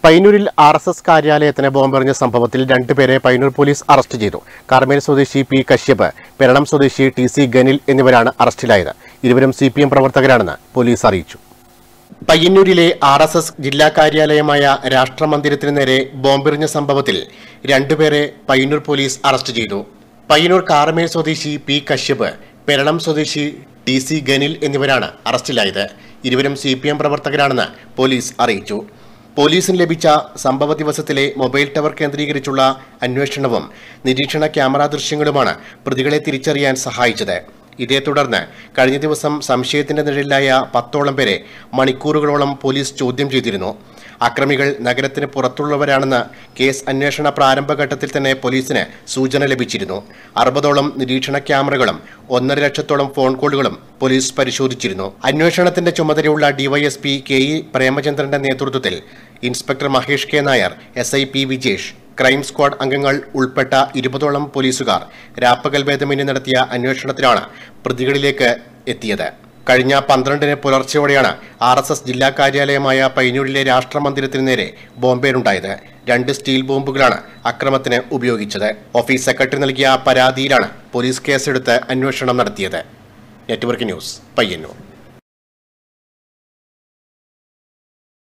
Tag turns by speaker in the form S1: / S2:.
S1: പയ്യന്നൂരിൽ R S S കാര്യാലയത്തിന് ബോംബെറിഞ്ഞ സംഭവത്തിൽ രണ്ടുപേരെ പയ്യന്നൂർ പോലീസ് അറസ്റ്റ് ചെയ്തു കാർമേൽ സ്വദേശി പി കശ്യപ് പെരണം സ്വദേശി ടി സി ഗനിൽ എന്നിവരാണ് അറസ്റ്റിലായത് ഇരുവരും സി പി എം പ്രവർത്തകരാണെന്ന് പോലീസ് അറിയിച്ചു പയ്യന്നൂരിലെ ആർ എസ് എസ് ജില്ലാ കാര്യാലയമായ രാഷ്ട്രമന്ദിരത്തിന് നേരെ ബോംബെറിഞ്ഞ സംഭവത്തിൽ രണ്ടുപേരെ പയ്യന്നൂർ പോലീസ് അറസ്റ്റ് ചെയ്തു പയ്യന്നൂർ കാർമേൽ സ്വദേശി പി കശ്യപ് പെരണം സ്വദേശി ടി സി ഗനിൽ എന്നിവരാണ് അറസ്റ്റിലായത് ഇരുവരും സി പി എം പ്രവർത്തകരാണെന്ന് പോലീസ് അറിയിച്ചു പോലീസിന് ലഭിച്ച സംഭവ ദിവസത്തിലെ മൊബൈൽ ടവർ കേന്ദ്രീകരിച്ചുള്ള അന്വേഷണവും നിരീക്ഷണ ക്യാമറ ദൃശ്യങ്ങളുമാണ് പ്രതികളെ തിരിച്ചറിയാൻ സഹായിച്ചത് ഇതേ തുടർന്ന് കഴിഞ്ഞ ദിവസം സംശയത്തിന്റെ നിഴലിലായ പത്തോളം പേരെ മണിക്കൂറുകളോളം പോലീസ് ചോദ്യം ചെയ്തിരുന്നു അക്രമികൾ നഗരത്തിന് പുറത്തുള്ളവരാണെന്ന് കേസ് അന്വേഷണ പ്രാരംഭഘട്ടത്തിൽ തന്നെ പോലീസിന് സൂചന ലഭിച്ചിരുന്നു അറുപതോളം നിരീക്ഷണ ക്യാമറകളും ഒന്നര ലക്ഷത്തോളം ഫോൺ കോളുകളും പോലീസ് പരിശോധിച്ചിരുന്നു അന്വേഷണത്തിന്റെ ചുമതലയുള്ള ഡിവൈഎസ്പി കെ ഇ പ്രേമചന്ദ്രന്റെ നേതൃത്വത്തിൽ inspector Mahesh K Nair S I P Vijesh crime squad അംഗങ്ങൾ ഉൾപ്പെട്ട ഇരുപതോളം പോലീസുകാർ രാപ്പകൽ ഭേദമന്യേ നടത്തിയ അന്വേഷണത്തിലാണ് പ്രതികളിലേക്ക് എത്തിയത് കഴിഞ്ഞ പന്ത്രണ്ടിന് പുലർച്ചെയോടെയാണ് ആർ എസ് എസ് ജില്ലാ കാര്യാലയമായ പയ്യന്നൂരിലെ രാഷ്ട്രമന്ദിരത്തിന് നേരെ ബോംബേറുണ്ടായത് രണ്ട് സ്റ്റീൽ ബോംബുകളാണ് അക്രമത്തിന് ഉപയോഗിച്ചത് ഓഫീസ് സെക്രട്ടറി നൽകിയ പരാതിയിലാണ് പോലീസ് കേസെടുത്ത് അന്വേഷണം നടത്തിയത് നെറ്റ്വർക്ക് ന്യൂസ് പയ്യന്നൂർ